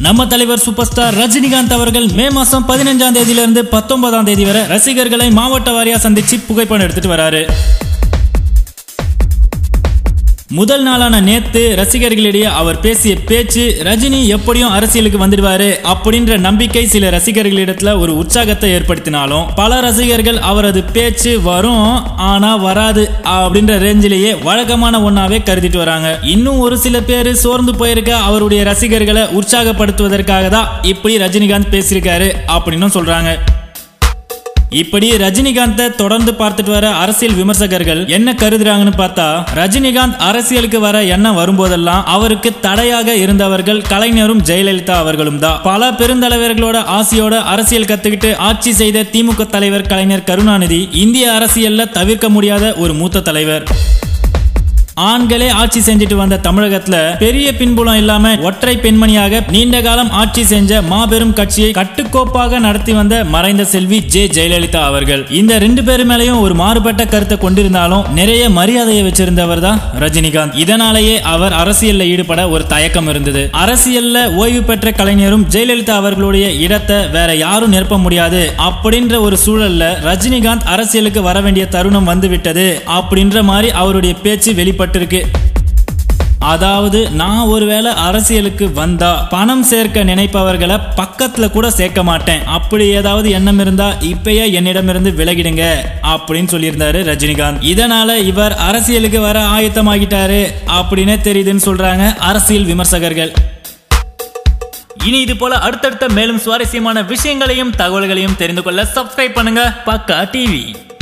நம்ம தலைவர் super star Rajinikanth அவர்கள் மே மாசம் பதினஞ்சாம் தேதியிலிருந்து பத்தொன்பதாம் தேதி வரை ரசிகர்களை மாவட்ட வாரியா சந்திச்சு புகைப்படம் எடுத்துட்டு வராரு முதல் நாளான நேத்து ரசிகர்களிடையே அவர் பேசிய பேச்சு ரஜினி எப்படியும் அரசியலுக்கு வந்துடுவாரு அப்படின்ற நம்பிக்கை சில ரசிகர்களிடத்துல ஒரு உற்சாகத்தை ஏற்படுத்தினாலும் பல ரசிகர்கள் அவரது பேச்சு வரும் ஆனா வராது அப்படின்ற ரேஞ்சிலேயே வழக்கமான ஒன்னாவே கருதிட்டு வராங்க இன்னும் ஒரு சில பேர் சோர்ந்து போயிருக்க அவருடைய ரசிகர்களை உற்சாகப்படுத்துவதற்காக தான் இப்படி ரஜினிகாந்த் பேசியிருக்காரு அப்படின்னு சொல்றாங்க இப்படி ரஜினிகாந்தை தொடர்ந்து பார்த்துட்டு வர அரசியல் விமர்சகர்கள் என்ன கருதுறாங்கன்னு பார்த்தா ரஜினிகாந்த் அரசியலுக்கு வர எண்ணம் வரும்போதெல்லாம் அவருக்கு தடையாக இருந்தவர்கள் கலைஞரும் ஜெயலலிதா அவர்களும் தான் பல பெருந்தலைவர்களோட ஆசையோட அரசியல் கத்துக்கிட்டு ஆட்சி செய்த திமுக தலைவர் கலைஞர் கருணாநிதி இந்திய அரசியல்ல தவிர்க்க முடியாத ஒரு மூத்த தலைவர் ஆண்களே ஆட்சி செஞ்சுட்டு வந்த தமிழகத்துல பெரிய பின்புலம் இல்லாம ஒற்றை பெண்மணியாக நீண்ட காலம் ஆட்சி செஞ்ச மாபெரும் கட்சியை கட்டுக்கோப்பாக நடத்தி வந்த மறைந்த செல்வி ஜே ஜெயலலிதா அவர்கள் இந்த ரெண்டு பேரு மேலேயும் ஒரு மாறுபட்ட கருத்தை கொண்டிருந்தாலும் நிறைய மரியாதையை வச்சிருந்தவர் தான் ரஜினிகாந்த் இதனாலேயே அவர் அரசியல்ல ஈடுபட ஒரு தயக்கம் இருந்தது அரசியல்ல ஓய்வு பெற்ற கலைஞரும் ஜெயலலிதா அவர்களுடைய இடத்தை வேற யாரும் நிரப்ப முடியாது அப்படின்ற ஒரு சூழல்ல ரஜினிகாந்த் அரசியலுக்கு வர வேண்டிய தருணம் வந்துவிட்டது அப்படின்ற மாதிரி அவருடைய பேச்சு வெளிப்பட்டிருக்கு அதாவது நான் ஒருவேளை அரசியலுக்கு வந்தா பணம் சேர்க்க நினைப்பவர்களை பக்கத்துல கூட சேர்க்க மாட்டேன் அப்படி ஏதாவது எண்ணம் இருந்தா இப்பயே என்னிடமிருந்து விலகிடுங்க அப்படின்னு சொல்லியிருந்தாரு ரஜினிகாந்த் இதனால இவர் அரசியலுக்கு வர ஆயத்தமாகிட்டாரு அப்படின்னே தெரியுதுன்னு சொல்றாங்க அரசியல் விமர்சகர்கள் இனி இது போல அடுத்தடுத்த மேலும் சுவாரஸ்யமான விஷயங்களையும் தகவல்களையும் தெரிந்து கொள்ள சப்ஸ்கிரைப் பண்ணுங்க பக்கா டிவி